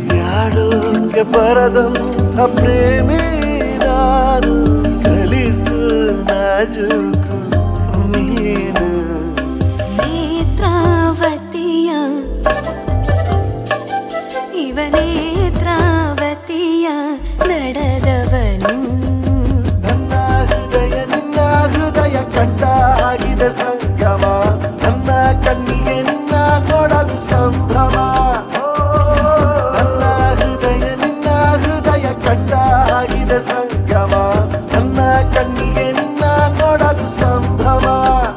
ಯಾಡೋಕೆ ಬರದಂಥ ಪ್ರೇಮಿ ನಾನು ಕಲಿಸು ನಾಜೂಕು ನೀನು ನೇತ್ರಾವತಿಯ ಇವನೇತ್ರಾವತಿಯ ನಡೆದವನು ನನ್ನ ಹೃದಯ ನಿನ್ನ ಹೃದಯ ಕಂಡಾಗಿದೆ ಸಂಗಮ ನನ್ನ ಕಣ್ಣಿಗೆ ನಿನ್ನ ನೋಡಲು ಸಂಭ್ರಮ ನನ್ನ ಹೃದಯ ನಿನ್ನ ಹೃದಯ ಕಂಡಾಗಿದೆ ಸಂಗಮ ನನ್ನ ಕಣ್ಣಿಗೆ ನಿನ್ನ ನೋಡಲು ಸಂಭ್ರಮ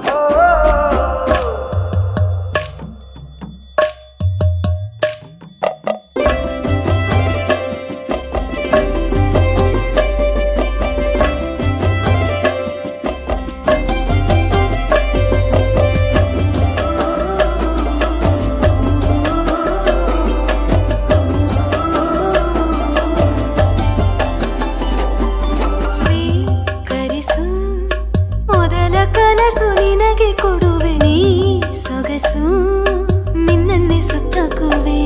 ಸ್ವೀಕರಿಸು ಮೊದಲ ಕನಸು ನಿನಗೆ ಕೊಡುವೆ ನೀ ಸೊಗಸು ನಿನ್ನನ್ನೇ ಸುತ್ತಕುವೆ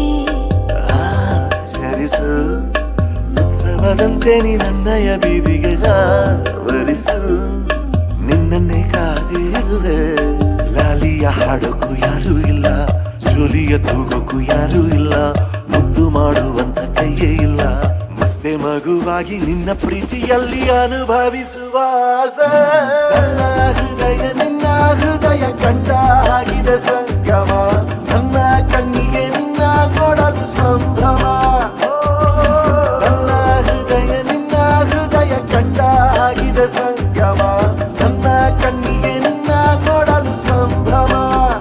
ಆಚರಿಸು ಉತ್ಸವದಂತೆ ನೀ ನನ್ನಯ ಬೀದಿಗೆ ವರಿಸು ನಿನ್ನನ್ನೇ ಕಾದಿರುವೆ ಲಾಲಿಯ ಹಾಡೋಕು ಯಾರೂ ಇಲ್ಲ ಜೋಲಿಯ ತೂಗೋಕು ಯಾರೂ ಇಲ್ಲ ಮುದ್ದು ಮಾಡುವಂತ ಕೈಯೇ ಇಲ್ಲ ಮತ್ತೆ ಮಗುವಾಗಿ ನಿನ್ನ ಪ್ರೀತಿಯಲ್ಲಿ ಅನುಭವಿಸುವ ಆಸೆ ನನ್ನ ಹೃದಯ ನಿನ್ನ ಹೃದಯ ಕಂಡ ಆಗಿದೆ ಸಂಗಮ ನನ್ನ ಕಣ್ಣಿಗೆ ನಿನ್ನ ನೋಡಲು ಸಂಭ್ರಮ ನನ್ನ ಹೃದಯ ನಿನ್ನ ಹೃದಯ ಕಂಡ ಆಗಿದೆ ಸಂಗಮ ನನ್ನ ಕಣ್ಣಿಗೆ ನಿನ್ನ ನೋಡಲು ಸಂಭ್ರಮ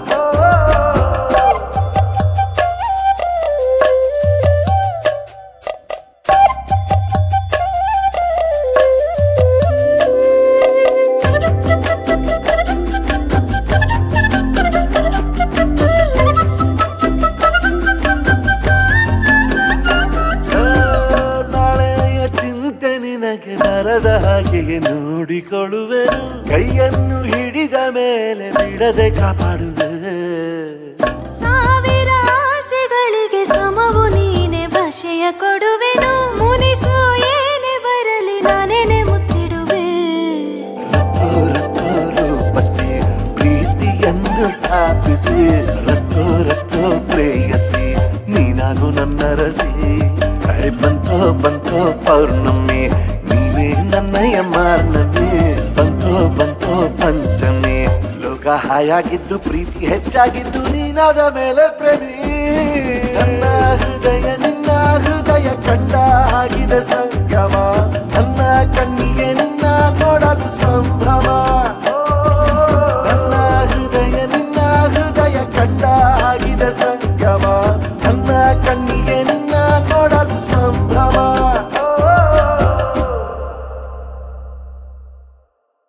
ಆ, ನಾಳೆಯ ಚಿಂತೆ ನಿನಗೆ ಬರದ ಹಾಗೆಯೇ ನೋಡಿಕೊಳ್ಳುವೆನು ಕೈಯನ್ನು ಹಿಡಿದ ಮೇಲೆ ಬಿಡದೆ ಕಾಪಾಡುವೆ ಸಾವಿರ ಆಸೆಗಳಿಗೆ ಸಮವು ನೀನೆ ಭಾಷೆಯ ಕೊಡುವೆನು ಮುನಿಸು ಏನೇ ಬರಲಿ ನಾನೇನೆ ಮುತ್ತಿಡುವೆ ರತ್ತೋ ರತ್ತೋ ರೂಪಸಿ ಪ್ರೀತಿಯನ್ನು ಸ್ಥಾಪಿಸಿ ರತ್ತೋ ರತ್ತೋ ಪ್ರೇಯಸಿ ನೀನಾಗು ನನ್ನ ರಸಿ ಕೈ ಬಂತೋ ಬಂತೋ ಪೌರ್ಣಮಿ ನೀನೇ ನನ್ನಯ ಮಾರ್ನಮಿ ಬಂತೋ ಬಂತೋ ಪಂಚಮಿ ಲೋಕ ಹಾಯಾಗಿದ್ದು ಪ್ರೀತಿ ಹೆಚ್ಚಾಗಿದ್ದು ನೀನಾದ ಮೇಲೆ ಪ್ರೇಮಿ ನನ್ನ ಹೃದಯ ನಿನ್ನ ಹೃದಯ ಕಂಡ ಆಗಿದೆ ಸಂಗಮ ನನ್ನ ಕಣ್ಣಿಗೆ ನಿನ್ನ ನೋಡಲು ಸಂಭ್ರಮ